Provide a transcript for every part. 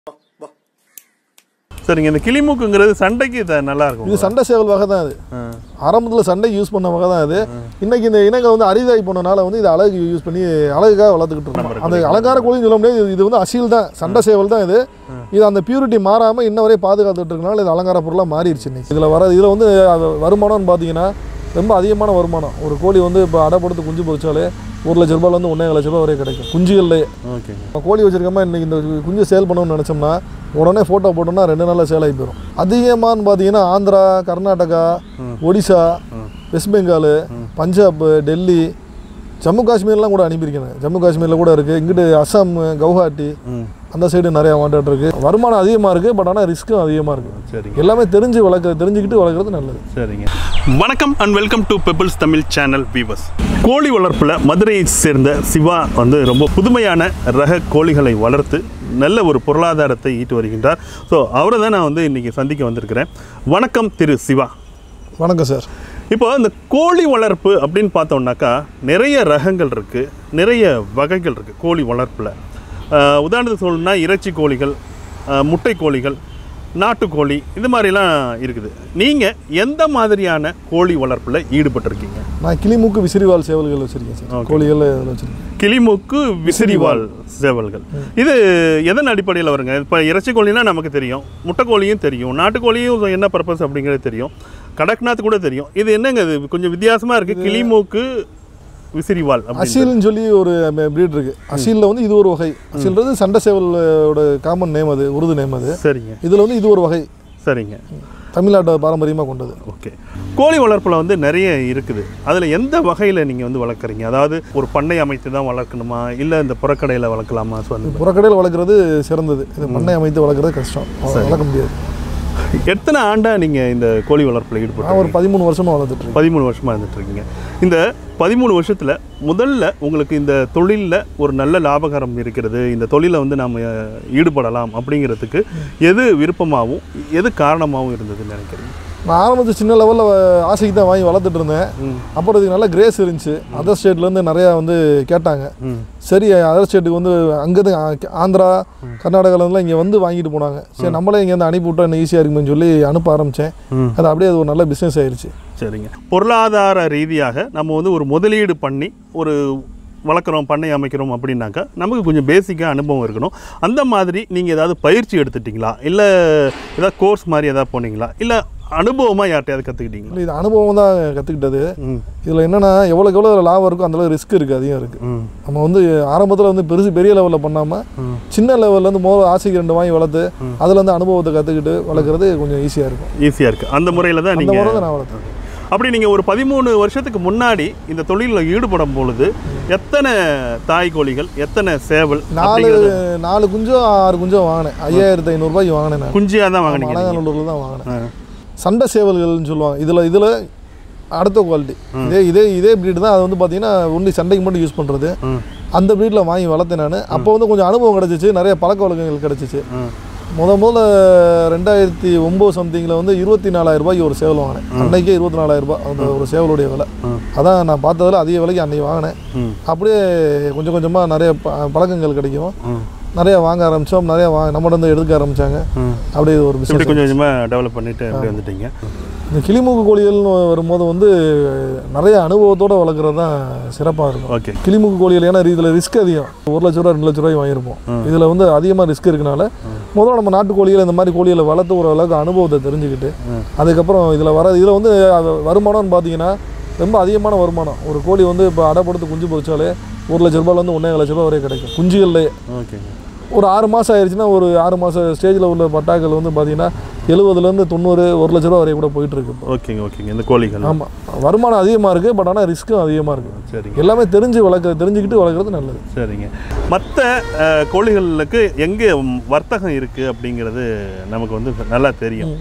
சரிங்க இந்த கிளிமூக்குங்கிறது சண்டைக்கு இது நல்லா இருக்கும் இது சண்டை சேவல் வகை தான் இது ஆரம்பத்தில் சண்டைக்கு யூஸ் பண்ண வகை தான் இது இன்னைக்கு இந்த இனங்கள் வந்து அரிதாகி போனனால வந்து இது அழகு யூஸ் பண்ணி அழகுக்காக வளர்த்துக்கிட்டு இருக்கோம் அந்த அலங்கார கோழின்னு சொல்ல முடியாது இது- இது வந்து அசீல் தான் சண்டை சேவல் தான் இது இது அந்த பியூரிட்டி மாறாமல் இன்ன வரை பாதுகாத்துட்டு இருக்கனால இது அலங்கார பொருளாக மாறிடுச்சு இன்னைக்கு இதில் வர இதில் வந்து அது வருமானம்னு பார்த்தீங்கன்னா ரொம்ப அதிகமான வருமானம் ஒரு கோழி வந்து இப்போ அடைப்படுத்து குஞ்சு பொறிச்சாலே ஒரு லட்ச ரூபாயிலேருந்து ஒன்றே லட்ச ரூபாய் வரை கிடைக்கும் குஞ்சுகள்லேயே ஓகேங்க நம்ம கோழி வச்சிருக்கோமா இன்னைக்கு இந்த குஞ்சு சேல் பண்ணணும்னு நினச்சோம்னா உடனே ஃபோட்டோ போட்டோம்னா ரெண்டு நாளில் சேல் ஆகி போயிடும் அதிகமானு பார்த்தீங்கன்னா ஆந்திரா கர்நாடகா ஒடிசா வெஸ்ட் பெங்கால் பஞ்சாப் டெல்லி ஜம்மு காஷ்மீர்லாம் கூட அனுப்பியிருக்கேன் ஜம்மு காஷ்மீரில் கூட இருக்குது இங்கிட்டு அஸ்ஸாம் கவுஹாட்டி ம் அந்த சைடு நிறையா வாண்டட் இருக்குது வருமானம் அதிகமாக இருக்குது பட் ஆனால் ரிஸ்க்கும் அதிகமாக இருக்குது சரிங்க எல்லாமே தெரிஞ்சு வளர்க்க தெரிஞ்சுக்கிட்டு வளர்க்குறது நல்லது சரிங்க வணக்கம் and welcome to pebbles Tamil channel viewers கோழி வளர்ப்பில் மதுரையை சேர்ந்த சிவா வந்து ரொம்ப புதுமையான ரக கோழிகளை வளர்த்து நல்ல ஒரு பொருளாதாரத்தை ஈட்டு வருகின்றார் ஸோ அவரை தான் நான் வந்து இன்றைக்கி சந்திக்க வந்திருக்கிறேன் வணக்கம் திரு சிவா வணக்கம் சார் இப்போ இந்த கோழி வளர்ப்பு அப்படின்னு பார்த்தோம்னாக்கா நிறைய ரகங்கள் இருக்குது நிறைய வகைகள் இருக்குது கோழி வளர்ப்பில் உதாரணத்துக்கு சொல்லணும்னா இறைச்சி கோழிகள் ஆஹ் முட்டை கோழிகள் நாட்டுக்கோழி இந்த மாதிரிலாம் இருக்குது நீங்கள் எந்த மாதிரியான கோழி வளர்ப்பில் ஈடுபட்டிருக்கீங்க நான் கிளிமூக்கு விசிறிவால் சேவல்கள் வச்சுருக்கேன் சார் கோழிகள் இதில் வச்சுருக்கேன் கிளிமூக்கு விசிறிவால் சேவல்கள் இது எதன் அடிப்படையில் வருங்க இப்போ இறைச்சி கோழினா நமக்கு தெரியும் முட்டைக்கோழியும் தெரியும் நாட்டுக்கோழியும் என்ன பர்பஸ் அப்படிங்கிறது தெரியும் கடக்நாத் கூட தெரியும் இது என்னங்க இது கொஞ்சம் வித்தியாசமாக இருக்குது கிளிமூக்கு விசிறிவால் அப்படி அசீல்னு சொல்லி ஒரு பிரீட் இருக்கு அசீலில் வந்து இது ஒரு வகை அசீல்ன்றது சண்டை சேவலோட காமன் நேம் அது உருது நேம் அது சரிங்க இதில் வந்து இது ஒரு வகை சரிங்க தமிழ்நாட்டை பாரம்பரியமாக கொண்டது ஓகே கோழி வளர்ப்பில் வந்து நிறைய இருக்குது அதில் எந்த வகையில் நீங்கள் வந்து வளர்க்குறீங்க அதாவது ஒரு பண்ணை அமைத்து தான் வளர்க்கணுமா இல்லை இந்த புறக்கடையில் வளர்க்கலாமா ஸோ அந்த புறக்கடையில் வளர்க்குறது சிறந்தது இது பண்ணை அமைத்து வளர்க்குறது கஷ்டம் வளர்க்க முடியாது எத்தனை ஆண்டா நீங்கள் இந்த கோழி வளர்ப்பில் ஈடுபட்டு நான் ஒரு பதிமூணு வருஷமாக வளர்த்துட்டு இருக்கேன் பதிமூணு வருஷமாக இருந்துட்டு இருக்கீங்க இந்த பதிமூணு வருஷத்தில் முதல்ல உங்களுக்கு இந்த தொழிலில் ஒரு நல்ல லாபகரம் இருக்கிறது இந்த தொழிலை வந்து நாம் ஈடுபடலாம் அப்படிங்கிறதுக்கு எது விருப்பமாகவும் எது காரணமாகவும் இருந்ததுன்னு நினைக்கிறீங்க நான் ஆரம்பத்து சின்ன லெவலில் ஆசைக்கு தான் வாங்கி வளர்த்துட்டு இருந்தேன் அப்புறம் இதுக்கு நல்ல கிரேஸ் இருந்துச்சு அதர் ஸ்டேட்லேருந்து நிறையா வந்து கேட்டாங்க ம் சரி அதர் ஸ்டேட்டுக்கு வந்து அங்கேருந்து ஆந்திரா கர்நாடகாவிலேருந்துலாம் இங்கே வந்து வாங்கிட்டு போனாங்க சரி நம்மளே இங்கேருந்து அனுப்பி விட்டா இன்னும் ஈஸியாக இருக்குன்னு சொல்லி அனுப்ப ஆரம்பித்தேன் ம் அது அப்படியே அது ஒரு நல்ல பிஸ்னஸ் ஆயிடுச்சு சரிங்க பொருளாதார ரீதியாக நம்ம வந்து ஒரு முதலீடு பண்ணி ஒரு வளர்க்குறோம் பண்ணை அமைக்கிறோம் அப்படின்னாக்கா நமக்கு கொஞ்சம் பேசிக்காக அனுபவம் இருக்கணும் அந்த மாதிரி நீங்கள் ஏதாவது பயிற்சி எடுத்துட்டிங்களா இல்லை ஏதாவது கோர்ஸ் மாதிரி ஏதாவது போனீங்களா இல்லை அனுபவமாக யார்கிட்டயாவது கற்றுக்கிட்டீங்களா இல்லை இது அனுபவம் தான் கற்றுக்கிட்டது ம் இதில் என்னென்னா எவ்வளோக்கு எவ்வளோ இதுல லாபம் இருக்கோ அந்தளவு ரிஸ்க் இருக்குது அதிகம் இருக்குது ம் நம்ம வந்து ஆரம்பத்தில் வந்து பெருசு பெரிய லெவலில் பண்ணாமல் ம். சின்ன லெவல்லேருந்து மோத ஆசைக்கு ரெண்டு வாங்கி வளர்த்து அதில் வந்து அனுபவத்தை கற்றுக்கிட்டு வளர்க்குறது கொஞ்சம் ஈஸியாக இருக்கும் ஈஸியாக இருக்குது அந்த முறையில் தான் அந்த நீங்கள் முறை தான் நான் வளர்த்தேன் அப்படி நீங்கள் ஒரு பதிமூணு வருஷத்துக்கு முன்னாடி இந்த தொழிலில் ஈடுபடும் பொழுது எத்தனை தாய் கோழிகள் எத்தனை சேவல் நாலு அப்படிங்கிறது நாலு குஞ்சம் ஆறு குஞ்சம் வாங்கினேன் ஐயாயிரத்தி ஐநூறுரூபாய்க்கு வாங்கினேன் நான் குஞ்சியாக தான் வாங்கினீங்க நீங்க. அலங்காநல்லூரில் தான் வாங்கினேன் ஆ. சண்டை சேவல்கள்னு சொல்லுவாங்க இதில் இதில் அடுத்த குவாலிட்டி இதே இதே இதே ப்ரீடு தான் அது வந்து பார்த்தீங்கன்னா ஒன்லி சண்டைக்கு மட்டும் யூஸ் பண்ணுறது ம் அந்த ப்ரீடில் வாங்கி வளர்த்தேன் நான் அப்போ வந்து கொஞ்சம் அனுபவம் கிடச்சிச்சு நிறைய பழக்க வழக்கங்கள் கிடச்சிச்சு ம் முத முதல்ல ரெண்டாயிரத்தி ஒம்பது சம்திங்கில் வந்து இருபத்தி நாலாயிரம் ரூபாய்க்கு ஒரு சேவல் வாங்கினேன் அன்னைக்கே இருபத்தி நாலாயிரம் ரூபாய் அந்த ஒரு சேவலுடைய விலை ம். அதான் நான் பார்த்ததுல அதிக விலைக்கு அன்னைக்கு வாங்கினேன் ம் அப்படியே கொஞ்சம் கொஞ்சமாக நிறைய ப- பழக்கங்கள் கிடைக்கும் ம் நிறைய வாங்க ஆரம்பித்தோம் நிறைய வா நம்மகிட்ட வந்து எடுக்க ஆரம்பித்தாங்க ம் அப்படியே இது ஒரு இப்படி பிஸ்னஸ் கொஞ்சம் கொஞ்சமாக டெவலப் பண்ணிட்டு அப்படி வந்துட்டீங்க இந்த கிளிமூக்கு கோழிகள்னு வரும்போது வந்து நிறைய அனுபவத்தோடு வளர்க்குறது தான் சிறப்பாக இருக்கும் ஓகே கிளிமூக்கு கோழிகள் ஏன்னா இதில் ரிஸ்க் அதிகம் ஒரு லட்ச ரூபா ரெண்டு லட்ச ரூபாய் வாங்கியிருப்போம் இதில் வந்து அதிகமாக ரிஸ்க் இருக்கனால முதல்ல நம்ம நாட்டு கோழிகள் இந்த மாதிரி கோழிகளை வளர்த்து ஓரளவுக்கு அனுபவத்தை தெரிஞ்சுக்கிட்டு ம். அதுக்கப்புறம் இதில் வர இதில் வந்து அது வருமானம்னு பார்த்தீங்கன்னா ரொம்ப அதிகமான வருமானம் ஒரு கோழி வந்து இப்போ அடைப்படுத்து குஞ்சு பொறிச்சாலே ஒரு லட்ச ரூபாயிலேருந்து ஒன்றே லட்ச ரூபாய் வரை கிடைக்கும் குஞ்சுகள்லேயே ஓகேங்க ஒரு ஆறு மாதம் ஆயிடுச்சுன்னா ஒரு ஆறு மாதம் ஸ்டேஜில் உள்ள பட்டாக்கள் வந்து பார்த்தீங்கன்னா எழுபதுலேருந்து தொண்ணூறு ஒரு லட்ச ரூபா வரை கூட போயிட்டுருக்கு இப்போ ஓகேங்க ஓகேங்க இந்த கோழிகள் ஆமாம் வருமானம் அதிகமாக இருக்குது பட் ஆனால் ரிஸ்க்கும் அதிகமாக இருக்குது சரிங்க எல்லாமே தெரிஞ்சு வளர்க்க தெரிஞ்சுக்கிட்டு வளர்க்குறது நல்லது சரிங்க மற்ற அஹ், கோழிகளுக்கு எங்கே வர்த்தகம் இருக்குது அப்படிங்கிறது நமக்கு வந்து நல்லா தெரியும்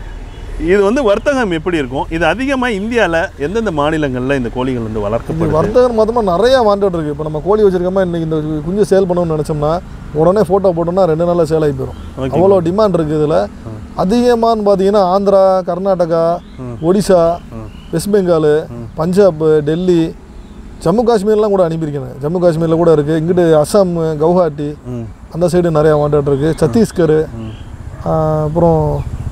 இது வந்து வர்த்தகம் எப்படி இருக்கும் இது அதிகமாக இந்தியாவில் எந்தெந்த மாநிலங்களில் இந்த கோழிகள் வந்து இது வளர்க்கப்படுது வர்த்தகம் மொத்தமாக நிறையா வாண்டட் இருக்குது இப்போ நம்ம கோழி வச்சிருக்கோமா இன்றைக்கி இந்த குஞ்சு சேல் பண்ணணும்னு நினச்சோம்னா உடனே ஃபோட்டோ போட்டோம்னா ரெண்டு நாளில் சேல் ஆகி போயிடும் ஓகே அவ்வளோ டிமாண்ட் இருக்குது இதில் அதிகமானு பார்த்தீங்கன்னா ஆந்திரா கர்நாடகா ஒடிசா வெஸ்ட் பெங்கால் பஞ்சாப் டெல்லி ஜம்மு காஷ்மீர்லாம் கூட அனுப்பியிருக்கேன் ஜம்மு காஷ்மீரில் கூட இருக்குது இங்கிட்டு அஸ்ஸாம் கவுஹாட்டி ம் அந்த சைடு நிறையா வாண்டட் இருக்குது சத்தீஸ்கர் ம் அப்புறம்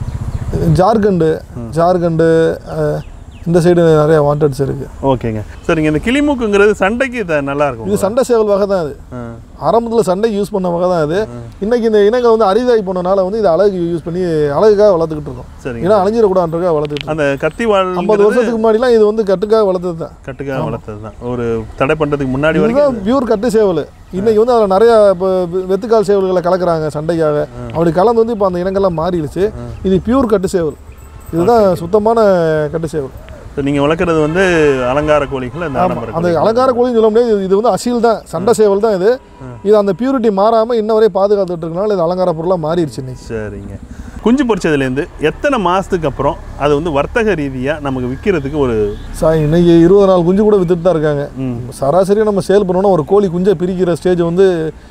ஜார்க்கண்டு ஜார்க்கண்டு அஹ், இந்த சைடு நிறையா வாண்டட்ஸ் இருக்குது ஓகேங்க சரிங்க இந்த கிளிமூக்குங்கிறது சண்டைக்கு இது நல்லா இருக்கும் இது சண்டை சேவல் வகை தான் இது ஆ, ஆரம்பத்தில் சண்டைக்கு யூஸ் பண்ண வகை தான் இது இன்னைக்கு இந்த இனங்கள் வந்து அரிதாகி போனனால வந்து இது அழகு யூஸ் பண்ணி அழகுக்காக வளர்த்துக்கிட்டு இருக்கோம் சரிங்க ஏன்னா அழிஞ்சிடக்கூடாதுக்காக வளர்த்துக்கிட்டு இருக்கோம் அந்த கத்தி வாழ் ஐம்பது வருஷத்துக்கு முன்னாடிலாம் இது வந்து கட்டுக்காக வளர்த்தது தான் கட்டுக்காக வளர்த்தது தான் ஒரு தடை பண்ணுறதுக்கு முன்னாடி வரைக்கும் இதுதான் பியூர் கட்டு சேவல் இன்னைக்கு வந்து அதில் நிறைய இப்போ வெத்துக்கால் சேவல்களை கலக்குறாங்க சண்டைக்காக அப்படி கலந்து வந்து இப்போ அந்த இனங்கள்லாம் மாறிடுச்சு இது பியூர் கட்டு சேவல் இதுதான் சுத்தமான கட்டு சேவல் So, நீங்க வளர்க்குறது வந்து அலங்கார கோழிகள் அந்த ஆடம்பர அந்த கோழிகள். அலங்கார கோழின்னு சொல்ல முடியாது இது- இது வந்து அசீல் தான் சண்டை சேவல் தான் இது இது அந்த பியூரிட்டி மாறாமல் இன்ன வரை பாதுகாத்துட்டு இருக்கனால இது அலங்கார பொருளாக மாறிடுச்சு இன்னைக்கு சரிங்க குஞ்சு பொரிச்சதுலேருந்து எத்தனை மாதத்துக்கு அப்புறம் அது வந்து வர்த்தக ரீதியாக நமக்கு விற்கிறதுக்கு ஒரு சார் இன்னைக்கு இருபது நாள் குஞ்சு கூட வித்துட்டு தான் இருக்காங்க ம், சராசரியாக நம்ம சேல் பண்ணோம்னா ஒரு கோழி குஞ்சை பிரிக்கிற ஸ்டேஜ் வந்து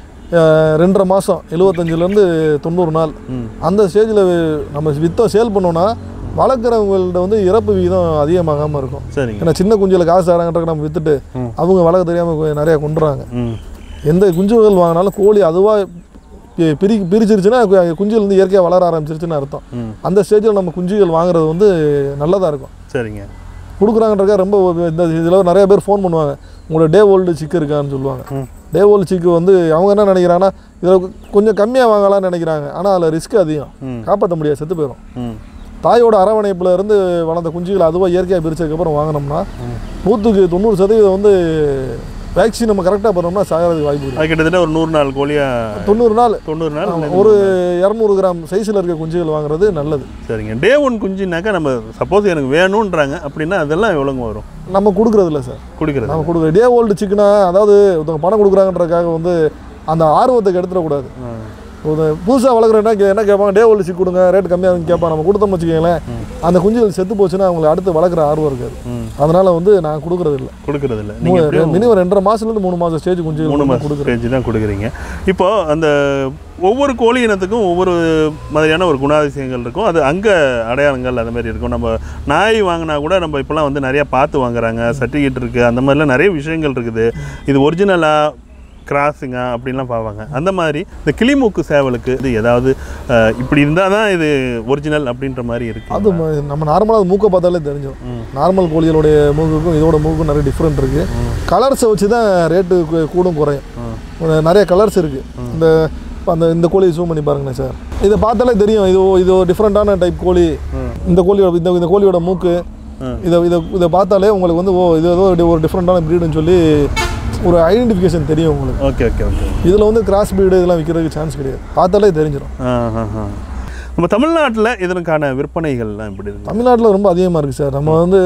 அஹ், ரெண்டரை மாதம் எழுபத்தஞ்சிலேருந்து தொண்ணூறு நாள் ம் அந்த ஸ்டேஜில் நம்ம வித்தம் சேல் பண்ணோன்னா வளர்க்குறவங்கள்ட்ட வந்து இறப்பு விகிதம் அதிகமாகாமல் இருக்கும் சரிங்க ஏன்னா சின்ன குஞ்சில் காசு தராங்கன்றக்க நம்ம வித்துட்டு ம். அவங்க வளர்க்க தெரியாமல் நிறையா கொண்டுறாங்க ம் எந்த குஞ்சுகள் வாங்கினாலும் கோழி அதுவாக பிரி பிரிச்சிருச்சுன்னா கு- குஞ்சுகள் வந்து இயற்கையாக வளர ஆரம்பிச்சிருச்சுன்னு அர்த்தம் ம் அந்த ஸ்டேஜில் நம்ம குஞ்சுகள் வாங்குறது வந்து நல்லதாக இருக்கும் சரிங்க கொடுக்குறாங்கன்றக்கா ரொம்ப ஒரு- இந்த இதில் நிறைய பேர் ஃபோன் பண்ணுவாங்க உங்களோட டே ஓல்டு சிக்கு இருக்கான்னு சொல்லுவாங்க ம். டே ஓல்டு சிக்கு வந்து அவங்க என்ன நினைக்கிறாங்கன்னா இதில் கொஞ்சம் கம்மியாக வாங்கலாம்னு நினைக்கிறாங்க ஆனால் அதில் ரிஸ்க் அதிகம் ம் காப்பாற்ற முடியாது செத்து போயிடும் ம் தாயோட அரவணைப்புல இருந்து வளர்ந்த குஞ்சுகள் அதுவாக இயற்கையாக பிரிச்சதுக்கப்புறம் வாங்கினோம்னா நூற்றுக்கு தொண்ணூறு சதவீதம் வந்து வேக்சின் நம்ம கரெக்டாக பண்ணோம்னா சாகிறதுக்கு வாய்ப்பு இருக்கு அது கிட்டத்தட்ட ஒரு நூறு நாள் கோழியாக தொண்ணூறு நாள் தொண்ணூறு நாள் இல்லை ஒரு இரநூறு கிராம் சைஸில் இருக்க குஞ்சுகள் வாங்குறது நல்லது சரிங்க டே ஒன் குஞ்சுனாக்கா நம்ம சப்போஸ் எனக்கு வேணுன்றாங்க அப்படின்னா அதெல்லாம் எவ்வளோங்க வரும் நம்ம கொடுக்குறது இல்லை சார் குடிக்கிறது நம்ம கொடுக்குற டே ஓல்டு சிக்கனா அதாவது ஒருத்தவங்க பணம் கொடுக்குறாங்கன்றக்காக வந்து அந்த ஆர்வத்தை கெடுத்துடக்கூடாது ஆ. ஒரு புதுசாக வளர்க்குறேன்னா கே- என்ன கேட்பாங்க டே ஓல்டு சிக் கொடுங்க ரேட் கம்மியாக இருக்குன்னு கேட்பாங்க நம்ம கொடுத்தோம்னு வச்சுக்கோங்களேன் அந்த குஞ்சுகள் செத்து போச்சுன்னா அவங்களை அடுத்து வளர்க்குற ஆர்வம் இருக்காது ம் அதனால வந்து நான் கொடுக்குறது இல்லை கொடுக்கறது இல்லை நீங்கள் எப்படியும் மினிமம் ரெண்டரை மாசத்துலேருந்து மூணு மாதம் ஸ்டேஜ் குஞ்சுகள் மூணு வந்து மாதம் கொடுக்குறேன் ஸ்டேஜ் தான் கொடுக்குறீங்க இப்போ அந்த ஒவ்வொரு கோழி இனத்துக்கும் ஒவ்வொரு மாதிரியான ஒரு குணாதிசயங்கள் இருக்கும் அது அங்கே அடையாளங்கள் அந்த மாதிரி இருக்கும் நம்ம நாய் வாங்கினா கூட நம்ம இப்போலாம் வந்து நிறையா பார்த்து வாங்குறாங்க சர்டிஃபிகேட் இருக்குது அந்த மாதிரிலாம் நிறைய விஷயங்கள் இருக்குது இது ஒரிஜினலாக கிராஸிங்கா அப்படின்லாம் பார்ப்பாங்க அந்த மாதிரி இந்த கிளிமூக்கு சேவலுக்கு இது ஏதாவது அஹ், இப்படி இருந்தால் தான் இது ஒரிஜினல் அப்படின்ற மாதிரி இருக்கு அது ம- நம்ம நார்மலாக மூக்கை பார்த்தாலே தெரிஞ்சிடும் ம். நார்மல் கோழிகளுடைய மூக்குக்கும் இதோட மூக்குக்கும் நிறைய டிஃப்ரெண்ட் இருக்குது கலர்ஸை வச்சு தான் ரேட்டு கூடும் குறையும் ம். ஒரு நிறைய கலர்ஸ் இருக்குது இந்த இப்ப அந்த இந்த கோழியை ஜூம் பண்ணி பாருங்களேன் சார் இதை பார்த்தாலே தெரியும் இது இது ஒரு டிஃப்ரெண்ட்டான டைப் கோழி ம். இந்த கோழியோட இந்த இந்த கோழியோட மூக்கு ம். இதை இதை இதை பார்த்தாலே உங்களுக்கு வந்து ஓ இது ஏதோ ஒரு டிஃப்ரெண்ட்டான ப்ரீடுன்னு சொல்லி ஒரு ஐடென்டிஃபிகேஷன் தெரியும் உங்களுக்கு ஓகே ஓகே ஓகே இதில் வந்து கிராஸ் ப்ரீடு இதெல்லாம் விற்கிறதுக்கு சான்ஸ் கிடையாது பார்த்தாலே தெரிஞ்சிடும் ஆ ஆ ஆ நம்ம தமிழ்நாட்டில் இதற்கான விற்பனைகள்லாம் எப்படி இருக்கு தமிழ்நாட்டில் ரொம்ப அதிகமாக இருக்குது சார் நம்ம வந்து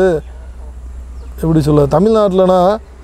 எப்படி சொல்ல தமிழ்நாட்டிலனா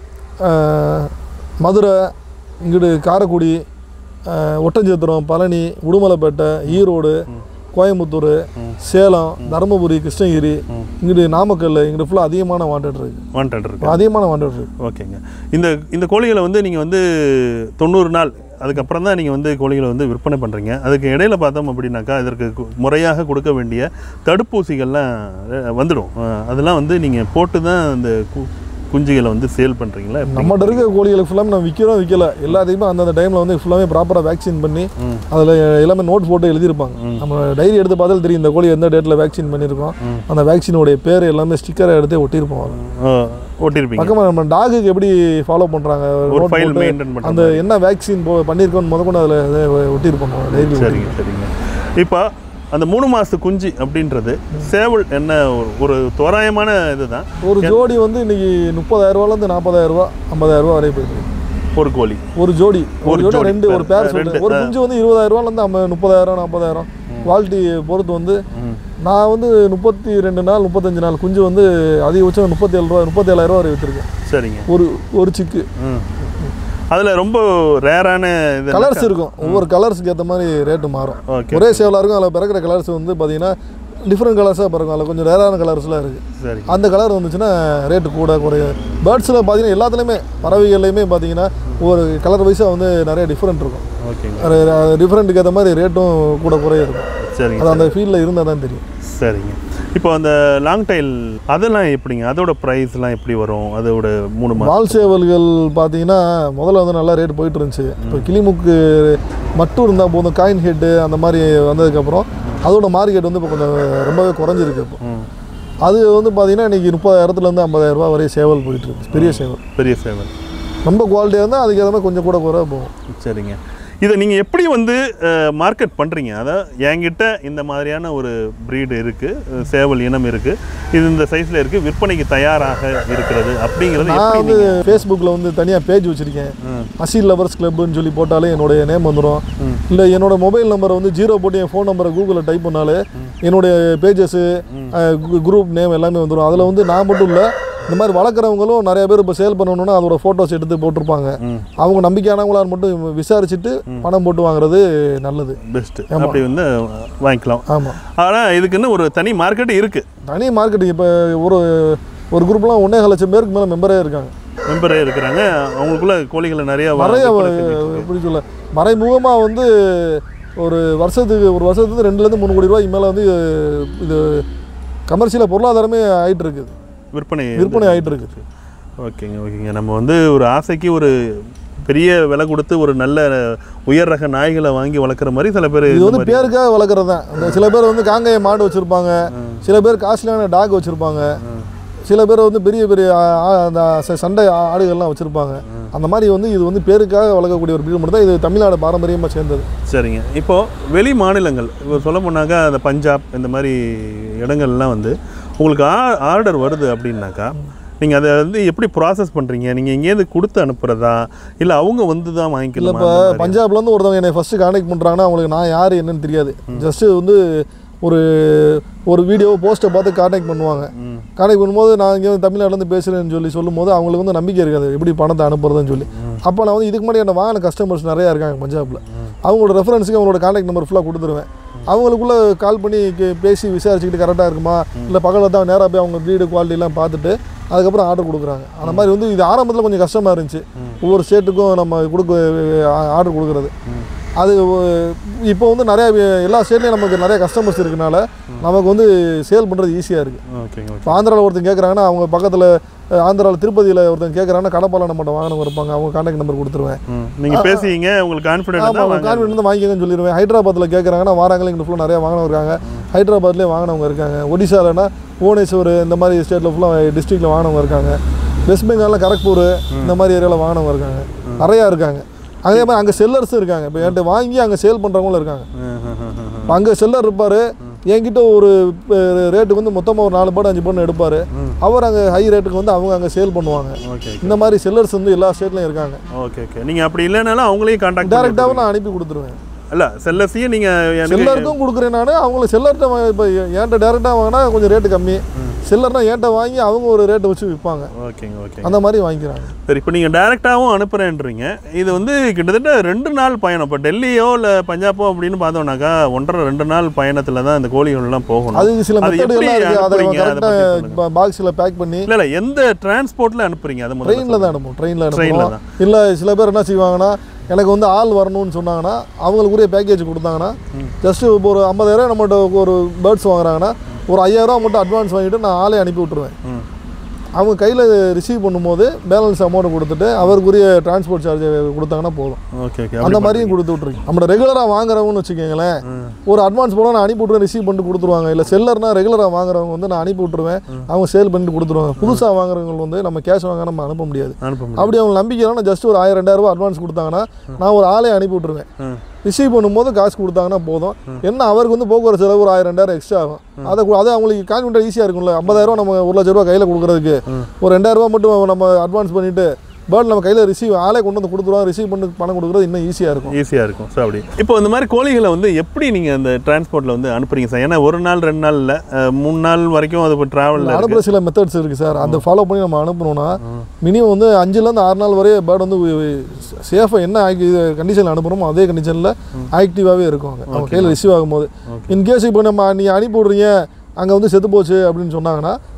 மதுரை இங்கிட்டு காரைக்குடி ஆஹ், ஒட்டஞ்சத்திரம் பழனி உடுமலைப்பேட்டை ஈரோடு கோயம்புத்தூர் சேலம் தருமபுரி கிருஷ்ணகிரி இங்கிட்டு நாமக்கல் இங்கிட்டு ஃபுல்லாக அதிகமான வாண்டட் இருக்குது வாண்டட் இருக்கு அதிகமான வாண்டட் இருக்குது ஓகேங்க இந்த இந்த கோழிகளை வந்து நீங்கள் வந்து தொண்ணூறு நாள் அதுக்கப்புறம் தான் நீங்கள் வந்து கோழிகளை வந்து விற்பனை பண்ணுறீங்க அதுக்கு இடையில பார்த்தோம் அப்படின்னாக்கா இதற்கு கு- முறையாக கொடுக்க வேண்டிய தடுப்பூசிகள்லாம் அஹ், வந்துடும் அஹ், அதெல்லாம் வந்து நீங்கள் போட்டு தான் அந்த கு- குஞ்சுகளை வந்து சேல் பண்ணுறீங்களா நம்மகிட்ட இருக்க கோழிகளுக்கு ஃபுல்லாமே நம்ம விற்கிறோம் விற்கல எல்லாத்தையுமே அந்தந்த டைமில் வந்து ஃபுல்லாமே ப்ராப்பராக வேக்சின் பண்ணி ம். அதில் எல்லாமே நோட் போட்டு எழுதியிருப்பாங்க நம்ம டைரி எடுத்து பார்த்தாலும் தெரியும் இந்த கோழி எந்த டேட்டில் வேக்சின் பண்ணியிருக்கோம் அந்த வேக்சினோடைய பேர் எல்லாமே ஸ்டிக்கரை எடுத்து ஒட்டியிருப்போம் அதில் ஓட்டியிருப்பீங்க பக்கமாக நம்ம டாகுக்கு எப்படி ஃபாலோ பண்ணுறாங்க ஒரு ஃபைல் மெயின்டைன் பண்ணுற அந்த என்ன வேக்சின் போ பண்ணியிருக்கோன்னு முத கொண்டு அதில் ஒட்டியிருப்போம் டைரி சரிங்க சரிங்க இப்போ அந்த மூணு மாதத்து குஞ்சு அப்படின்றது சேவல் என்ன ஒரு- ஒரு தோராயமான இதுதான் ஒரு ஜோடி வந்து இன்னைக்கு முப்பதாயிரரூவாலேருந்து நாற்பதாயிரரூவா ஐம்பதாயிரரூவா வரை போயிருக்கு ஒரு கோழி ஒரு ஜோடி ஒரு ஒரு ஜோடி ஜோடி, ரெண்டு ஒரு பேர் ரெண்டு, சொல்றேன் ஒரு குஞ்சு வந்து இருபதாயிரரூவாலேருந்து ஐம்பது முப்பதாயிரம் நாற்பதாயிரம் குவாலிட்டி பொறுத்து வந்து ம். நான் வந்து முப்பத்தி ரெண்டு நாள் முப்பத்தஞ்சு நாள் குஞ்சு வந்து அதிகபட்சம் முப்பத்தி ஏழு ரூபா முப்பத்தேழாயிரம் வரை விற்றுருக்கேன் சரிங்க ஒரு ஒரு சிக்கு ம் அதில் ரொம்ப ரேரான இது கலர்ஸ் இருக்கும் ஒவ்வொரு கலர்ஸுக்கு ஏற்ற மாதிரி ரேட்டு மாறும் ஓகே ஒரே சேவலாக இருக்கும் அதில் பிறக்கிற கலர்ஸ் வந்து பார்த்தீங்கன்னா டிஃப்ரெண்ட் கலர்ஸாக பிறக்கும் அதில் கொஞ்சம் ரேரான கலர்ஸ்லாம் இருக்குது சரி அந்த கலர் வந்துச்சுன்னா ரேட்டு கூட குறையும் பேர்ட்ஸில் பார்த்தீங்கன்னா எல்லாத்துலேயுமே பறவைகள்லையுமே பார்த்தீங்கன்னா ஒரு கலர் வைஸாக வந்து நிறைய டிஃப்ரெண்ட் இருக்கும் ஓகேங்க டிஃப்ரெண்ட்டுக்கு ஏற்ற மாதிரி ரேட்டும் கூட குறைய இருக்கும் சரிங்க அது அந்த ஃபீல்டில் இருந்தால் தான் தெரியும் சரிங்க இப்போ அந்த லாங் டைல் அதெல்லாம் எப்படிங்க அதோட ப்ரைஸ்லாம் எப்படி வரும் அதோட மூணு மா வால் சேவல்கள் பார்த்தீங்கன்னா முதல்ல வந்து நல்லா ரேட் போயிட்டு இருந்துச்சு இப்போ கிளிமுக்கு மட்டும் இருந்தால் போதும் காயின் ஹெட்டு அந்த மாதிரி வந்ததுக்கப்புறம் அதோட மார்க்கெட் வந்து இப்போ கொஞ்சம் ரொம்பவே குறைஞ்சிருக்கு இப்போ ம். அது வந்து பார்த்தீங்கன்னா இன்றைக்கி முப்பதாயிரத்துலேருந்து ஐம்பதாயிரம் ரூபாய் வரை சேவல் போயிட்டு இருக்கு பெரிய சேவல் பெரிய சேவல் ரொம்ப குவாலிட்டியாக இருந்தால் அதுக்கு ஏற்ற மாதிரி கொஞ்சம் கூட குறை போகும் சரிங்க இதை நீங்கள் எப்படி வந்து மார்க்கெட் பண்ணுறீங்க அதாவது என்கிட்ட இந்த மாதிரியான ஒரு ப்ரீடு இருக்குது சேவல் இனம் இருக்குது இது இந்த சைஸில் இருக்குது விற்பனைக்கு தயாராக இருக்கிறது அப்படிங்கிறது நான் எப்படி வந்து நீங்கள் ஃபேஸ்புக்கில் வந்து தனியாக பேஜ் வச்சுருக்கேன் ம். அசீல் லவர்ஸ் கிளப்னு சொல்லி போட்டாலே என்னுடைய நேம் வந்துடும் இல்லை என்னோட மொபைல் நம்பரை வந்து ஜீரோ போட்டு என் ஃபோன் நம்பரை கூகுளில் டைப் பண்ணாலே என்னுடைய பேஜஸ்ஸு குரூப் நேம் எல்லாமே வந்துடும் அதில் வந்து நான் மட்டும் இல்லை இந்த மாதிரி வளர்க்குறவங்களும் நிறைய பேர் இப்போ சேல் பண்ணணும்னா அதோட ஃபோட்டோஸ் எடுத்து போட்டிருப்பாங்க ம். அவங்க நம்பிக்கையானவங்களான்னு மட்டும் விசாரிச்சுட்டு பணம் போட்டு வாங்குறது நல்லது பெஸ்ட்டு அப்படி வந்து வாங்கிக்கலாம் ஆமாம் ஆனால் இதுக்குன்னு ஒரு தனி மார்க்கெட் இருக்குது தனி மார்க்கெட்டிங் இப்போ ஒரு ஒரு குரூப்லாம் ஒன்றே லட்சம் பேருக்கு மேலே மெம்பரே இருக்காங்க மெம்பரே இருக்கிறாங்க அவங்களுக்குள்ள கோழிகளை நிறைய வ- நிறைய விற்பனை செஞ்சுட்டு இருக்காங்க. எப்படி சொல்ல மறைமுகமாக வந்து ஒரு வருஷத்துக்கு ஒரு வருஷத்துக்கு ரெண்டுலேருந்து மூணு கோடி ரூபாய் மேலே வந்து இது கமர்ஷியலாக பொருளாதாரமே ஆயிட்டு இருக்குது விற்பனை விற்பனை ஆயிட்டு இருக்குது ஓகேங்க ஓகேங்க நம்ம வந்து ஒரு ஆசைக்கு ஒரு பெரிய விலை கொடுத்து ஒரு நல்ல உயர் ரக நாய்களை வாங்கி வளர்க்குற மாதிரி சில பேர் இது வந்து பேருக்காக வளர்க்குறது தான் இந்த சில பேர் வந்து காங்காய மாடு வச்சுருப்பாங்க சில பேர் காஸ்ட்லியான டாக் வச்சுருப்பாங்க சில பேர் வந்து பெரிய பெரிய ஆ- ஆ- அந்த ச- சண்டை ஆ- ஆடுகள்லாம் வச்சுருப்பாங்க அந்த மாதிரி வந்து இது வந்து பேருக்காக வளர்க்கக்கூடிய ஒரு பிரீடு மட்டும் தான் இது தமிழ்நாடு பாரம்பரியமாக சேர்ந்தது சரிங்க இப்போது வெளி மாநிலங்கள் இப்போ சொல்ல போனாக்கா அந்த பஞ்சாப் இந்த மாதிரி இடங்கள்லாம் வந்து உங்களுக்கு ஆ ஆர்டர் வருது அப்படின்னாக்கா நீங்கள் அதை வந்து எப்படி ப்ராசஸ் பண்ணுறீங்க நீங்கள் எங்கேயாவது கொடுத்து அனுப்புகிறதா இல்லை அவங்க வந்து தான் வாங்கிக்கலாமா இப்போ பஞ்சாப்லேருந்து ஒருத்தவங்க என்னை ஃபஸ்ட்டு கான்டாக்ட் பண்ணுறாங்கன்னா அவங்களுக்கு நான் யார் என்னன்னு தெரியாது ஜஸ்ட்டு வந்து ஒரு ஒரு வீடியோ போஸ்ட்டை பார்த்து கான்டாக்ட் பண்ணுவாங்க ம். கான்டாக்ட் பண்ணும்போது நான் இங்கே வந்து தமிழ்நாட்டிலேருந்து பேசுகிறேன்னு சொல்லி சொல்லும்போது அவங்களுக்கு வந்து நம்பிக்கை இருக்காது எப்படி பணத்தை அனுப்புறதுன்னு சொல்லி அப்போ நான் வந்து இதுக்கு முன்னாடி என்ன வாங்கின கஸ்டமர்ஸ் நிறையா இருக்காங்க பஞ்சாபில் அவங்களோட ரெஃபரன்ஸுக்கு அவங்களோட கான்டாக்ட் நம்பர் ஃபுல்லாக கொடுத்துருவேன் அவங்களுக்குள்ளே கால் பண்ணி கே- பேசி விசாரிச்சுக்கிட்டு கரெக்டாக இருக்குமா இல்லை பக்கத்தில் தான் நேராக போய் அவங்க ப்ரீடு குவாலிட்டிலாம் பார்த்துட்டு அதுக்கப்புறம் ஆர்டர் கொடுக்குறாங்க அந்த மாதிரி வந்து இது ஆரம்பத்தில் கொஞ்சம் கஷ்டமாக இருந்துச்சு ஒவ்வொரு ஸ்டேட்டுக்கும் நம்ம கொடுக்க ஆர்டர் கொடுக்குறது அது ஒ- இப்போ வந்து நிறைய வே- எல்லா ஸ்டேட்லேயும் நமக்கு நிறைய கஸ்டமர்ஸ் இருக்கனால நமக்கு வந்து சேல் பண்ணுறது ஈஸியாக இருக்குது ஓகேங்க ஓகே இப்போ ஆந்திராவில் ஒருத்தன் கேட்குறாங்கன்னா அவங்க பக்கத்தில் ஆந்திராவில் திருப்பதியில் ஒருத்தன் கேட்குறாங்கன்னா கடப்பாலம் நம்மகிட்ட வாங்கினவங்க இருப்பாங்க அவங்க கான்டாக்ட் நம்பர் கொடுத்துருவேன் ம் நீங்கள் பேசுவீங்க உங்களுக்கு கான்ஃபிடென்ட் ஆமாம் தான் வாங்க கான்வென்ட் தான் வாங்கிக்கங்கன்னு சொல்லிடுவேன் ஹைதராபாத்தில் கேட்குறாங்கன்னா வாராங்களே இங்கே ஃபுல்லாக நிறைய வாங்கினவங்க இருக்காங்க ஹைதராபாத்லேயே வாங்கினவங்க இருக்காங்க ஒடிசாலனா புவனேஸ்வர் இந்த மாதிரி ஸ்டேட்டில் ஃபுல்லாக டிஸ்ட்ரிக்டில் வாங்கினவங்க இருக்காங்க வெஸ்ட் பெங்காலில் கரக்பூர் இந்த மாதிரி ஏரியாவில் வாங்கினவங்க இருக்காங்க நிறையா இருக்காங்க அதே மாதிரி அங்கே செல்லர்ஸும் இருக்காங்க இப்போ என்கிட்ட வாங்கி அங்கே சேல் பண்ணுறவங்களும் இருக்காங்க ம், ம், ம், ம். இப்போ அங்கே செல்லர் இருப்பார் என்கிட்ட ஒரு ரேட்டு வந்து மொத்தமாக ஒரு நாலு பாடு அஞ்சு பாடு எடுப்பார் அவர் அங்கே ஹை ரேட்டுக்கு வந்து அவங்க அங்கே சேல் பண்ணுவாங்க ஓகே இந்த மாதிரி செல்லர்ஸ் வந்து எல்லா ஸ்டேட்லையும் இருக்காங்க ஓகே ஓகே நீங்கள் அப்படி இல்லைனாலும் அவங்களையும் காண்டாக்ட் டேரெக்டாகவும் நான் அனுப்பி கொடுத்துருவேன் இல்லை செல்லர்ஸையும் நீங்கள் எனக்கு செல்லருக்கும் கொடுக்குறேன் நான் அவங்களுக்கு செல்லர்கிட்ட இப்போ என்கிட்ட டேரெக்டாக வாங்கினா கொஞ்சம் ரேட்டு கம்மி செல்லர்னா என்கிட்ட வாங்கி அவங்க ஒரு ரேட்டை வச்சு விற்பாங்க ஓகேங்க ஓகே அந்த மாதிரி வாங்கிக்கிறாங்க சரி இப்போ நீங்கள் டேரெக்டாகவும் அனுப்புகிறேன்றீங்க இது வந்து கிட்டத்தட்ட ரெண்டு நாள் பயணம் இப்போ டெல்லியோ இல்லை பஞ்சாபோ அப்படின்னு பார்த்தோம்னாக்கா ஒன்றரை ரெண்டு நாள் பயணத்தில் தான் இந்த கோழிகள்லாம் போகணும் அது சில அது எப்படி மெத்தடுகள்லாம் இருக்குது அதை அனுப்புறீங்க? அதை பத்தி கரெக்டாக பாக்ஸில் பேக் பண்ணி இல்லை இல்லை எந்த டிரான்ஸ்போர்ட்டில் அனுப்புறீங்க அது முதல்ல ட்ரெயினில் தான் அனுப்புவோம் ட்ரெயினில் Trainல அனுப்புவோம் இல்லை சில பேர் என்ன செய்வாங்கன்னா எனக்கு வந்து ஆள் வரணும்னு சொன்னாங்கன்னா அவங்களுக்குரிய பேக்கேஜ் கொடுத்தாங்கன்னா ஜஸ்ட்டு இப்போ ஒரு ஐம்பதாயிரம் நம்மகிட்ட ஒரு பேர்ட்ஸ் வாங்குறாங்கன்னா ஒரு ஐயாயிரம் மட்டும் அட்வான்ஸ் வாங்கிட்டு நான் ஆளே அனுப்பி விட்டுருவேன் ம் அவங்க கையில் ரிசீவ் பண்ணும்போது பேலன்ஸ் அமௌண்ட் கொடுத்துட்டு அவருக்குரிய டிரான்ஸ்போர்ட் சார்ஜ் கொடுத்தாங்கன்னா போதும் ஓகே ஓகே அந்த மாதிரியும் கொடுத்து விட்ருக்கீங்க நம்ம ரெகுலராக வாங்குறவங்கன்னு வச்சுக்கோங்களேன் ஒரு அட்வான்ஸ் போனால் நான் அனுப்பி விட்ருவேன் ரிசீவ் பண்ணிட்டு கொடுத்துருவாங்க இல்லை செல்லர்னா ரெகுலராக வாங்குறவங்க வந்து நான் அனுப்பி விட்ருவேன் அவங்க சேல் பண்ணிட்டு கொடுத்துருவாங்க புதுசாக வாங்குறவங்க வந்து நம்ம கேஷ் வாங்க நம்ம அனுப்ப முடியாது அனுப்ப முடியும் அப்படி அவங்க நம்பிக்கைனா ஜஸ்ட் ஒரு ஆயிரம் ரெண்டாயிரம் ரூபாய் அட்வான்ஸ் கொடுத்தாங்கன்னா நான் ஒரு ஆளே அனுப்பி விட்ருவேன் ம் ரிசீவ் பண்ணும்போது காசு கொடுத்தாங்கன்னா போதும் என்ன அவருக்கு வந்து போக்குவரத்து செலவு ஒரு ஆயிரம் ரெண்டாயிரம் எக்ஸ்ட்ரா ஆகும் அதை கு- அது அவங்களுக்கு கான்ஃபிடென்ட் ஈஸியாக இருக்கும்ல ஐம்பதாயிரம் ரூபா நம்ம ஒரு லட்ச ரூபா கையில் கொடுக்குறதுக்கு ஒரு ரெண்டாயிரம் ரூபா மட்டும் நம்ம அட்வான்ஸ் பண்ணிட்டு பேர்ட் நம்ம கையில் ரிசீவ் ஆளே கொண்டு வந்து கொடுத்துருவோம் ரிசீவ் பண்ணி பணம் கொடுக்குறது இன்னும் ஈஸியாக இருக்கும் ஈஸியாக இருக்கும் ஸோ அப்படி இப்போ இந்த மாதிரி கோழிகளை வந்து எப்படி நீங்கள் அந்த டிரான்ஸ்போர்ட்டில் வந்து அனுப்புறீங்க சார் ஏன்னா ஒரு நாள் ரெண்டு நாள் இல்லை மூணு நாள் வரைக்கும் அது இப்போ ட்ராவலில் அனுப்புகிற சில மெத்தட்ஸ் இருக்குது சார் அந்த ஃபாலோ பண்ணி நம்ம அனுப்பணும்னா மினிமம் வந்து அஞ்சுலேருந்து ஆறு நாள் வரைய பேர்டு வந்து சேஃபாக என்ன கண்டிஷனில் அனுப்புகிறோமோ அதே கண்டிஷனில் ஆக்டிவாகவே இருக்கும் அங்க. அவங்க கையில் ரிசீவ் ஆகும்போது இன்கேஸ் இப்போ நம்ம நீ அனுப்பி விட்றீங்க அங்கே வந்து செத்து போச்சு அப்படின்னு சொன்னாங்கன்னா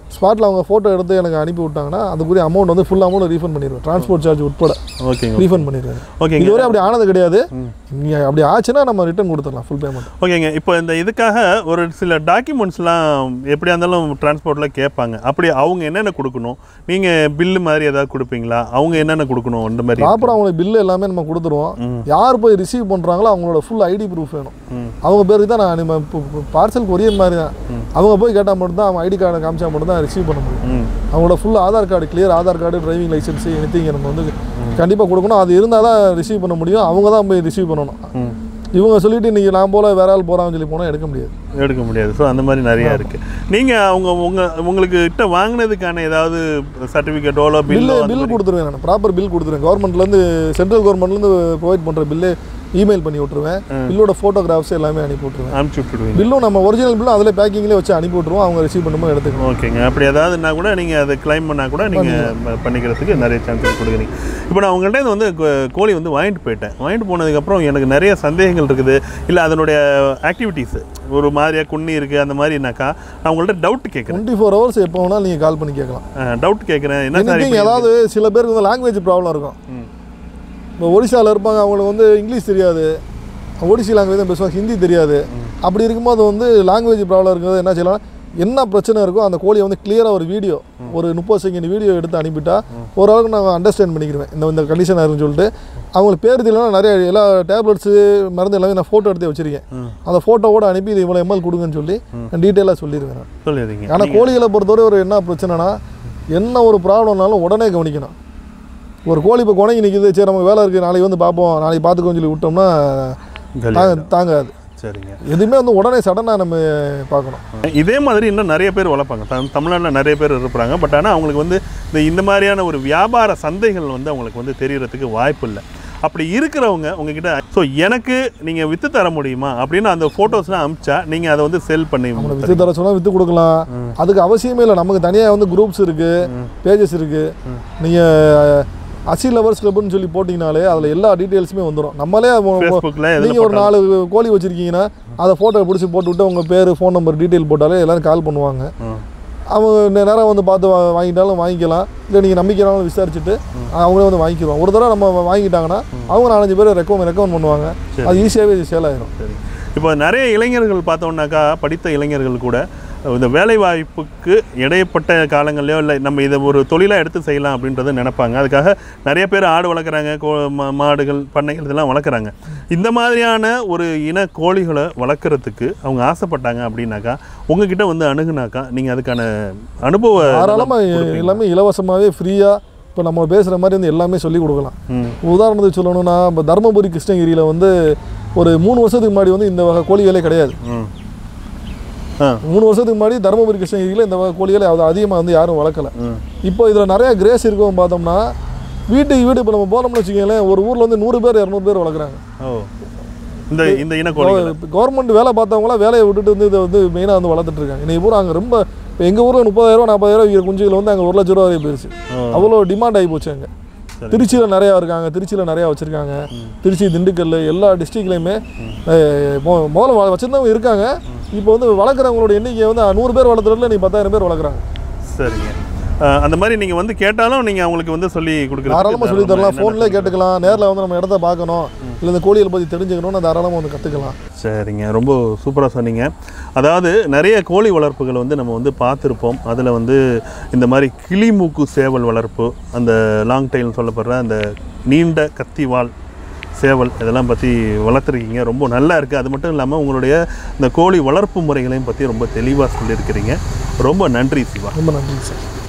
ஸ்பாட்டில் அவங்க ஃபோட்டோ எடுத்து எனக்கு அனுப்பி விட்டாங்கன்னா அதுக்குரிய அமௌண்ட் வந்து ஃபுல் அமௌண்ட் ரீஃபண்ட் பண்ணிடுவேன் டிரான்ஸ்போர்ட் சார்ஜ் உட்பட ஓகேங்க ரீஃபண்ட் பண்ணிடுவேன் ஓகேங்க இதுவரை அப்படி ஆனது கிடையாது நீங்கள் அப்படி ஆச்சுன்னா நம்ம ரிட்டர்ன் கொடுத்துடலாம் ஃபுல் பேமெண்ட் ஓகேங்க இப்போ இந்த இதுக்காக ஒரு சில டாக்குமெண்ட்ஸ்லாம் எப்படியா இருந்தாலும் டிரான்ஸ்போர்ட்டில் கேட்பாங்க அப்படி அவங்க என்னென்ன கொடுக்கணும் நீங்கள் பில்லு மாதிரி ஏதாவது கொடுப்பீங்களா அவங்க என்னென்ன கொடுக்கணும் இந்த மாதிரி ப்ராப்பராக அவங்களுக்கு பில்லு எல்லாமே நம்ம கொடுத்துருவோம் யார் போய் ரிசீவ் பண்ணுறாங்களோ அவங்களோட ஃபுல் ஐடி ப்ரூஃப் வேணும் ம். அவங்க பேருக்கு தான் நான் நம்ம பார்சல் கொரியர் மாதிரி தான் அவங்க போய் கேட்டால் மட்டும் தான் அவங்க ஐடி கார்டை காமிச்சா மட்டும் தான் ரிசீவ் பண்ண முடியும் ம் அவங்களோட full Aadhaar card clear Aadhaar card driving licence anything நம்ம வந்து கண்டிப்பாக கொடுக்கணும் அது இருந்தால் தான் ரிசீவ் பண்ண முடியும் அவங்க தான் போய் ரிசீவ் பண்ணணும் ம் இவங்க சொல்லிட்டு இன்றைக்கி நான் போல வேற ஆள் போகிறான்னு சொல்லி போனால் எடுக்க முடியாது எடுக்க முடியாது ஸோ அந்த மாதிரி நிறையா இருக்குது நீங்கள் அவங்க உங்க உங்களுக்கு கிட்ட வாங்கினதுக்கான ஏதாவது சர்டிஃபிகேட்டோ இல்லை பில்லு பில்லோ பில் கொடுத்துருவேன் நான் ப்ராப்பர் பில் கொடுத்துருவேன் கவர்மெண்ட்லேருந்து சென்ட்ரல் கவர்மெண்ட்லேருந்து ப்ரொவைட் பண்ணுற பில்லு இமெயில் பண்ணி விட்ருவேன் பில்லோட ஃபோட்டோகிராஃப்ஸ் எல்லாமே அனுப்பி விட்ருவேன் அனுப்பிச்சி விட்டுடுவீங்க பில்லும் நம்ம ஒரிஜினல் பில்லும் அதில் பேக்கிங்லேயே வச்சு அனுப்பி விட்ருவோம் அவங்க ரிசீவ் பண்ணும்போது எடுத்துக்கணும் ஓகேங்க அப்படி ஏதாவதுன்னா கூட நீங்கள் அதை கிளைம் பண்ணால் கூட நீங்கள் பண்ணிக்கிறதுக்கு நிறைய சான்சஸ் கொடுக்குறீங்க இப்போ நான் உங்கள்கிட்ட இது வந்து கோ- கோழி வந்து வாங்கிட்டு போயிட்டேன் வாங்கிட்டு போனதுக்கப்புறம் எனக்கு நிறைய சந்தேகங்கள் இருக்குது இல்லை அதனுடைய ஆக்டிவிட்டீஸ் ஒரு மாதிரியாக குன்னி இருக்குது அந்த மாதிரினாக்கா நான் உங்கள்கிட்ட டவுட் கேட்குறேன் டுவெண்ட்டி ஃபோர் ஹவர்ஸ் எப்போ வேணாலும் நீங்கள் கால் பண்ணி கேட்கலாம் டவுட் கேட்குறேன் என்ன சார் anything ஏதாவது சில பேருக்கு வந்து லாங்குவேஜ் ப்ராப்ளம் இருக்கும் ம். இப்போ ஒடிசாவில் இருப்பாங்க அவங்களுக்கு வந்து இங்கிலீஷ் தெரியாது ஒடிசி லாங்குவேஜ் தான் பேசுவாங்க ஹிந்தி தெரியாது அப்படி இருக்கும்போது வந்து லாங்குவேஜ் ப்ராப்ளம் இருக்கிறது என்ன செய்யலாம் என்ன பிரச்சனை இருக்கோ அந்த கோழியை வந்து கிளியராக ஒரு வீடியோ ஒரு முப்பது செகண்ட் வீடியோ எடுத்து அனுப்பிட்டா ஓரளவுக்கு நான் அண்டர்ஸ்டாண்ட் பண்ணிக்கிறேன் இந்த இந்த கண்டிஷன் இருக்குன்னு சொல்லிட்டு அவங்களுக்கு பேர் தெரியலனா நிறைய எல்லா டேப்லெட்ஸு மருந்து எல்லாமே நான் ஃபோட்டோ எடுத்து வச்சிருக்கேன் அந்த ஃபோட்டோவோட அனுப்பி இது இவ்வளோ எம்எல் கொடுங்கன்னு சொல்லி நான் டீட்டெயிலாக சொல்லிடுவேன் நான். சொல்லிடுறீங்க ஆனால் கோழிகளை பொறுத்தவரை ஒரு என்ன பிரச்சனைனா என்ன ஒரு ப்ராப்ளம்னாலும் உடனே கவனிக்கணும் ஒரு கோழி இப்போ குணங்கி நிற்கிது சரி நமக்கு வேலை இருக்குது நாளைக்கு வந்து பார்ப்போம் நாளைக்கு பார்த்துக்கோன்னு சொல்லி விட்டோம்னா தாங்க தாங்காது சரிங்க எதுவுமே வந்து உடனே சடனாக நம்ம பார்க்கணும் இதே மாதிரி இன்னும் நிறைய பேர் வளர்ப்பாங்க தம் தமிழ்நாட்டில் நிறைய பேர் இருப்பாங்க பட் ஆனால் அவங்களுக்கு வந்து இந்த இந்த மாதிரியான ஒரு வியாபார சந்தைகள் வந்து அவங்களுக்கு வந்து தெரியறதுக்கு வாய்ப்பு இல்லை அப்படி இருக்கிறவங்க உங்ககிட்ட ஸோ எனக்கு நீங்கள் விற்று தர முடியுமா அப்படின்னு அந்த ஃபோட்டோஸ்லாம் அனுப்பிச்சா நீங்கள் அதை வந்து செல் பண்ணி நம்மளை விற்று தர சொன்னால் விற்று கொடுக்கலாம் அதுக்கு அவசியமே இல்லை நமக்கு தனியாக வந்து குரூப்ஸ் இருக்குது பேஜஸ் இருக்குது நீங்கள் அசி லவர்ஸ் கிளப்னு சொல்லி போட்டிங்கனாலே அதில் எல்லா டீட்டெயில்ஸுமே வந்துடும் நம்மளே மொ- மொ- ஃபேஸ்புக்கில் நீங்கள் எதில் ஒரு நாலு கோழி வச்சுருக்கீங்கன்னா அதை ஃபோட்டோ பிடிச்சி போட்டு விட்டு உங்கள் பேர் ஃபோன் நம்பர் டீட்டெயில் போட்டாலே எல்லாரும் கால் பண்ணுவாங்க அவங்க நே- நேரா வந்து பார்த்து வா- வாங்கிட்டாலும் வாங்கிக்கலாம் இல்லை நீங்கள் நம்பிக்கைனாலும் விசாரிச்சுட்டு அவங்களே வந்து வாங்கிக்குவாங்க ஒரு தடவை நம்ம வாங்கிட்டாங்கன்னா அவங்க நாலஞ்சு பேர் ரெக்கமெண்ட் ரெக்கமெண்ட் பண்ணுவாங்க அது ஈஸியாகவே சேல் ஆயிரும் சரி இப்போ நிறைய இளைஞர்கள் பார்த்தோம்னாக்கா படித்த இளைஞர்கள் கூட இந்த வேலை வாய்ப்புக்கு இடைப்பட்ட காலங்கள்லையோ இல்லை நம்ம இதை ஒரு தொழிலாக எடுத்து செய்யலாம் அப்படின்றத நினைப்பாங்க அதுக்காக நிறைய பேர் ஆடு வளர்க்குறாங்க கோ மா- மாடுகள் பண்ணைகள் இதெல்லாம் வளர்க்குறாங்க இந்த மாதிரியான ஒரு இன கோழிகளை வளர்க்குறதுக்கு அவங்க ஆசைப்பட்டாங்க அப்படின்னாக்கா உங்ககிட்ட வந்து அணுகுனாக்கா நீங்கள் அதுக்கான அனுபவ தாராளமாக எல்லாமே இலவசமாகவே ஃப்ரீயாக இப்போ நம்ம பேசுகிற மாதிரி வந்து எல்லாமே சொல்லி கொடுக்கலாம் ம் உதாரணத்துக்கு சொல்லணும்னா இப்போ தருமபுரி கிருஷ்ணகிரியில் வந்து ஒரு மூணு வருஷத்துக்கு முன்னாடி வந்து இந்த வகை கோழிகளே கிடையாது ம் ஆ மூணு வருஷத்துக்கு முன்னாடி தருமபுரி கிருஷ்ணகிரியில் இந்த வகை கோழிகளை அது அதிகமாக வந்து யாரும் வளர்க்கல ம் இப்போ இதில் நிறைய கிரேஸ் இருக்கும் பார்த்தோம்னா வீட்டுக்கு வீடு இப்போ நம்ம போனோம்னு வச்சுக்கோங்களேன் ஒரு ஊரில் வந்து நூறு பேர் இரநூறு பேர் வளர்க்குறாங்க ஓ இந்த இந்த இன கோழிகள் கவர்மெண்ட் வேலை பார்த்தவங்களாம் வேலையை விட்டுட்டு வந்து இதை வந்து மெயினாக வந்து வளர்த்துட்டு இருக்காங்க இன்னைக்கு பூரா அங்கே ரொம்ப இப்போ எங்கள் ஊரில் முப்பதாயிரம் நாற்பதாயிரம் விற்கிற குஞ்சுகள் வந்து அங்கே ஒரு லட்ச ரூபா வரையும் போயிருச்சு ஓ. அவ்வளோ டிமாண்ட் ஆகி போச்சு அங்கே சரி. திருச்சியில் நிறையா இருக்காங்க திருச்சியில் நிறையா வச்சுருக்காங்க திருச்சி திண்டுக்கல் எல்லா டிஸ்ட்ரிக்ட்லேயுமே முதல்ல வச்சுருந்தவங்க இருக்காங்க இப்போ வந்து வளர்க்குறவங்களோட எண்ணிக்கை வந்து நூறு பேர் வளர்த்துறதுல நீ பத்தாயிரம் பேர் வளர்க்குறாங்க சரிங்க அஹ் அந்த மாதிரி நீங்கள் வந்து கேட்டாலும் நீங்கள் அவங்களுக்கு வந்து சொல்லி தாராளமாக சொல்லி தரலாம் கொடுக்குறது ஃபோன்லேயே கேட்டுக்கலாம் நேரில் வந்து நம்ம இடத்த பார்க்கணும் இல்லை இந்த கோழிகளை பற்றி தெரிஞ்சுக்கணும்னு தாராளமாக வந்து கற்றுக்கலாம் சரிங்க ரொம்ப சூப்பராக சொன்னீங்க அதாவது நிறைய கோழி வளர்ப்புகள் வந்து நம்ம வந்து பார்த்துருப்போம் அதில் வந்து இந்த மாதிரி கிளிமூக்கு சேவல் வளர்ப்பு அந்த லாங் டைல்னு சொல்லப்படுற அந்த நீண்ட கத்திவால் சேவல் இதெல்லாம் பற்றி வளர்த்துருக்கீங்க ரொம்ப நல்லா இருக்குது அது மட்டும் இல்லாமல் உங்களுடைய இந்த கோழி வளர்ப்பு முறைகளையும் பற்றி ரொம்ப தெளிவாக சொல்லியிருக்கிறீங்க ரொம்ப நன்றி சிவா ரொம்ப நன்றி சார்